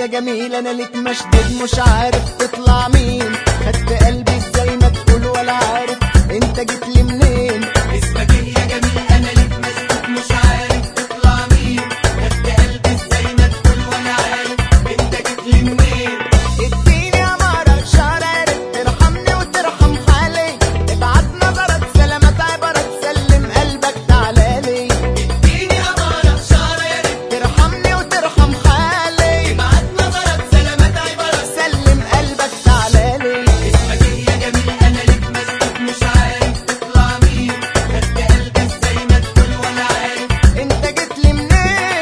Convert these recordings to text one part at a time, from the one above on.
يا جميل انا ليك مشدود مش عارف تطلع مين خدت قلبي ازاي ما تقول ولا عارف انت جيت لي منين اسمك ايه يا جميل انا ليك مسكوت مش عارف تطلع مين خدت قلبي ازاي ما تقول ولا عارف انت جيت لي منين اديني عمارة شعرك ترحمني وترحم حالي ابعت نظرك سلامات عبرك سلم قلبك تعالى لي اديني امارة شعر يا ريت ترحمني وترحم حالي بعد نظرك سلامات عبرك سلم قلبك تعالى لي اسمك ايه يا جميل انا ليك مسكوت مش عارف تطلع مين خدت قلبي ازاي ما تقول ولا عارف انت جيت لي منين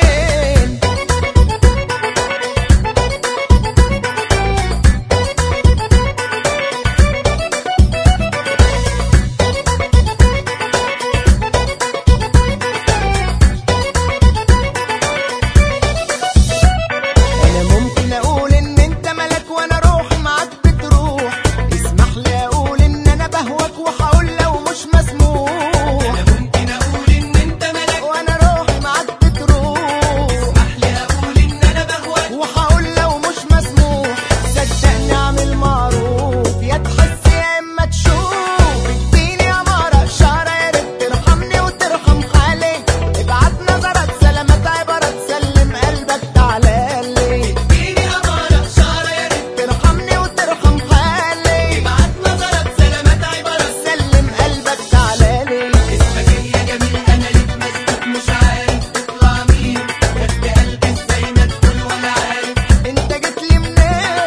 انا ممكن اقول ان انت ملك وانا روحي معاك بتروح اسمح لي اقول ان انا بهواك وهقول لو مش مسموح انا ممكن اقول ان انت ملك وانا روحي معاك بتروح اسمح لي اقول ان انا بهواك وهقول لو مش مسموح صدقني اعمل معروف يا تحس يا اما تشوف اديني عمارة شعرة يا ريت ترحمني وترحم حالي ابعت نظرك سلامات عبرك سلم قلبك تعالى لي اديني امارة شعر يا ريت ترحمني وترحم حالي بعد نظرك سلامات عبرك سلم قلبك تعالى لي اسمك ايه يا جميل انا ليك مسكوت مش عارف تطلع مين خدت قلبي ازاي ما تقول ولا عارف انت جيت لي منين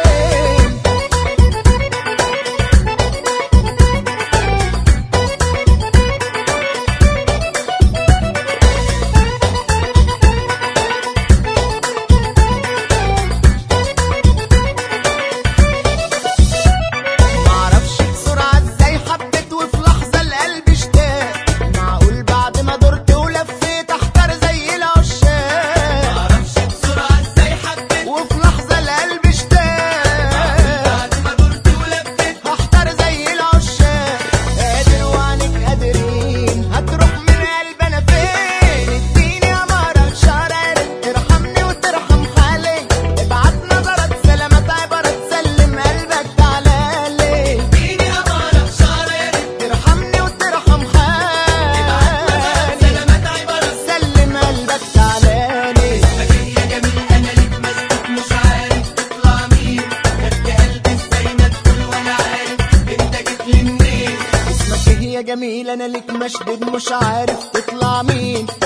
معرفش بسرعة ازاي حبيت وفي لحظة القلب اشتاق معقول بعد ما دورت ولفيت احتار زي العشاق معرفش بسرعة ازاي حبيت وفي لحظة القلب اشتاق بعد ما دورت ولفيت هحتار زي العشاق قادر وعنك قادرين هتروح من قلب انا فين اديني امارة شعرك ترحمني وترحم حالي ابعت نظرك سلامات عبرك سلم قلبك تعالى لي اديني امارة شعر يا ريت ترحمني وترحم حالي سلامات عبرك سلم قلبك تعالى لي اسمك ايه يا جميل انا ليك مسكوت مش عارف تطلع مين خدت قلبي ازاي ما تقول ولا عارف انت جيت لي منين اسمك ايه يا جميل انا ليك مشدود مش عارف تطلع مين